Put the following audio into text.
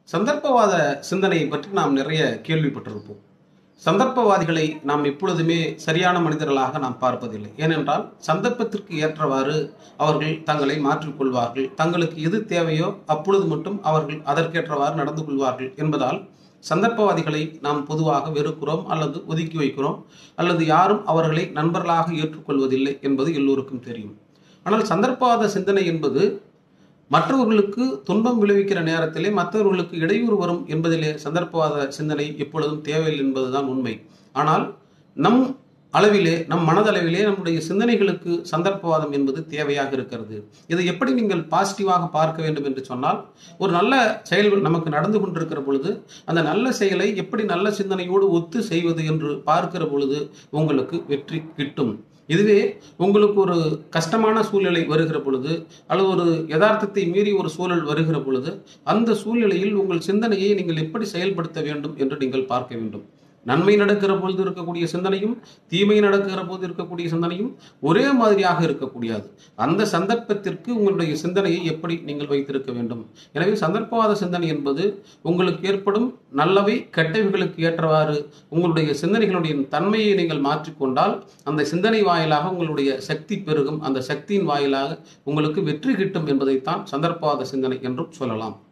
சந்தர்ப்பவாத சிந்தனையை பற்றி நாம் நிறைய கேள்விப்பட்டிருப்போம் சந்தர்ப்பவாதிகளை நாம் எப்பொழுதுமே சரியான மனிதர்களாக நாம் பார்ப்பதில்லை ஏனென்றால் சந்தர்ப்பத்திற்கு ஏற்றவாறு அவர்கள் தங்களை மாற்றிக்கொள்வார்கள் தங்களுக்கு எது தேவையோ அப்பொழுது மட்டும் அவர்கள் அதற்கேற்றவாறு நடந்து கொள்வார்கள் என்பதால் சந்தர்ப்பவாதிகளை நாம் பொதுவாக வெறுக்கிறோம் அல்லது ஒதுக்கி வைக்கிறோம் அல்லது யாரும் அவர்களை நண்பர்களாக ஏற்றுக்கொள்வதில்லை என்பது எல்லோருக்கும் தெரியும் ஆனால் சந்தர்ப்பவாத சிந்தனை என்பது மற்றவர்களுக்கு துன்பம் விளைவிக்கிற நேரத்திலே மற்றவர்களுக்கு இடையூறு வரும் என்பதிலே சந்தர்ப்பவாத சிந்தனை எப்பொழுதும் தேவையில்லை என்பதுதான் உண்மை ஆனால் நம் அளவிலே நம் மனதளவிலே நம்முடைய சிந்தனைகளுக்கு சந்தர்ப்பவாதம் என்பது தேவையாக இருக்கிறது இதை எப்படி நீங்கள் பாசிட்டிவாக பார்க்க வேண்டும் என்று சொன்னால் ஒரு நல்ல செயல்கள் நமக்கு நடந்து கொண்டிருக்கிற பொழுது அந்த நல்ல செயலை எப்படி நல்ல சிந்தனையோடு ஒத்து செய்வது என்று பார்க்கிற பொழுது உங்களுக்கு வெற்றி கிட்டும் இதுவே உங்களுக்கு ஒரு கஷ்டமான சூழ்நிலை வருகிற பொழுது அல்லது ஒரு யதார்த்தத்தை மீறி ஒரு சூழல் வருகிற பொழுது அந்த சூழ்நிலையில் உங்கள் சிந்தனையை நீங்கள் எப்படி செயல்படுத்த வேண்டும் என்று நீங்கள் பார்க்க வேண்டும் நன்மை நடக்கிற பொழுது இருக்கக்கூடிய சிந்தனையும் தீமை நடக்கிற போது இருக்கக்கூடிய சிந்தனையும் ஒரே மாதிரியாக இருக்கக்கூடியது அந்த சந்தர்ப்பத்திற்கு உங்களுடைய சிந்தனையை எப்படி நீங்கள் வைத்திருக்க வேண்டும் எனவே சந்தர்ப்பவாத சிந்தனை என்பது உங்களுக்கு ஏற்படும் நல்லவை கெட்டவைகளுக்கு ஏற்றவாறு உங்களுடைய சிந்தனைகளுடைய தன்மையை நீங்கள் மாற்றிக்கொண்டால் அந்த சிந்தனை வாயிலாக உங்களுடைய சக்தி பெருகும் அந்த சக்தியின் வாயிலாக உங்களுக்கு வெற்றி கிட்டும் என்பதைத்தான் சந்தர்ப்பவாத சிந்தனை என்றும் சொல்லலாம்